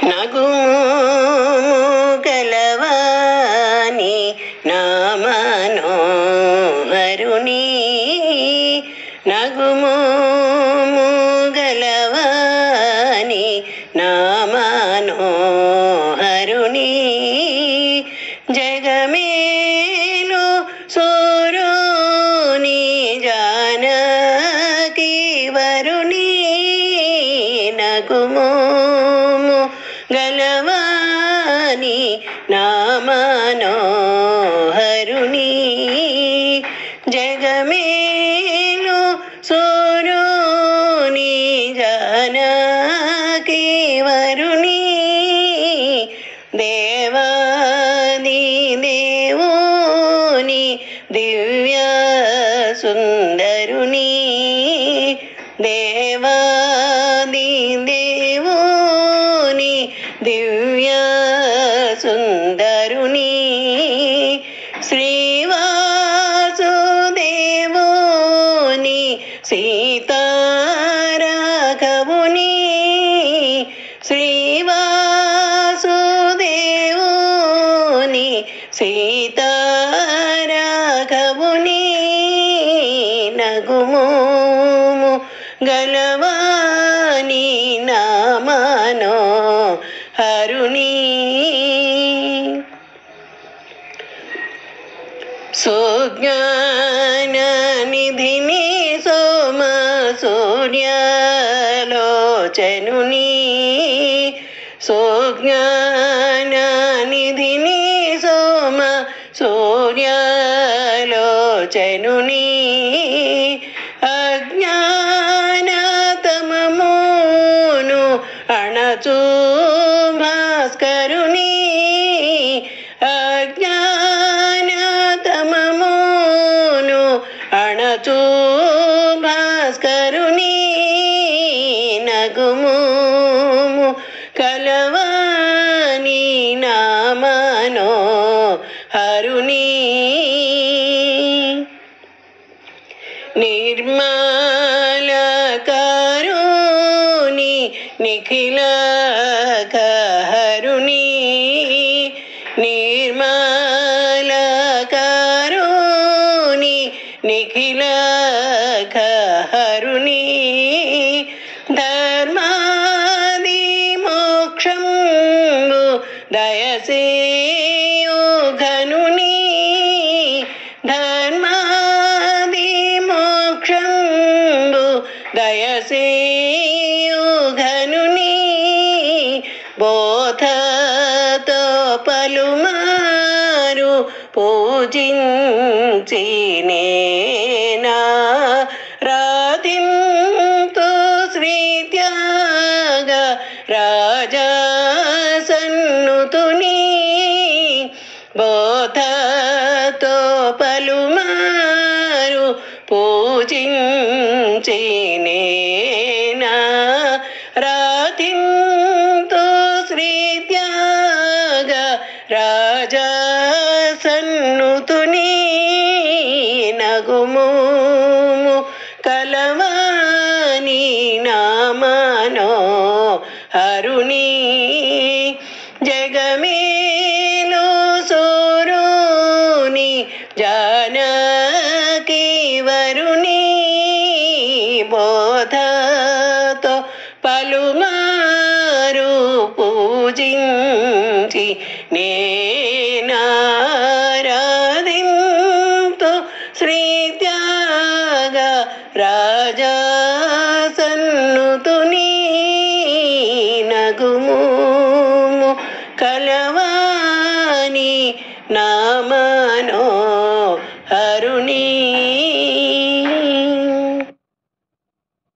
నగుము గలవాని నామనో హరుని నగుము గలవాని నామనో హరుని జగమేలు సూరుని జానకి వరుని నగుము గలవాని నామనో హరుని జగమేలు సూరుని జానకి వరుని దేవాది దేవుని దివ్య సుందరుని దేవాది దేవుని దివ్య సుందరుని శ్రీవాసుదేవుని సీతారాఘవుని శ్రీవాసుదేవుని సీతారాఘవుని నగుము గలవాని నామనో హరుని సుజ్ఞాన నిధిని సోమ సూర్యలోచనుని సుజ్ఞాన నిధిని సోమ సూర్యలోచనుని అజ్ఞానతమమును అణచు భాస్కరుని అజ్ఞానతమమును అణచు భాస్కరుని నగుము కలవాని నామనో హరుని నిర్మలకరుని నిఖిల కహరుని నిర్మలకరుని నిఖిల కహరుని ధర్మాది మోక్షంబు దయసేయుఘనుని ధర్మాది మోక్షంబు దయసేయుఘనుని బోధతో పలుమారు పూజించినేనా రాధింతు శ్రీ త్యాగ రాజా సన్నుతుని బోధతో పలుమారు పూజించినేనా రాధింతు శ్రీ త్యాగ రాజా సన్నుతుని నగుము కలవాని నామనో హరుని జగమేలు సూరుని జానకి వరుని బోధతో పలుమారు పూజించి నేనారాధింతు శ్రీ త్యాగ రాజా సన్నుతుని నగుము కలవాని నామనో హరుని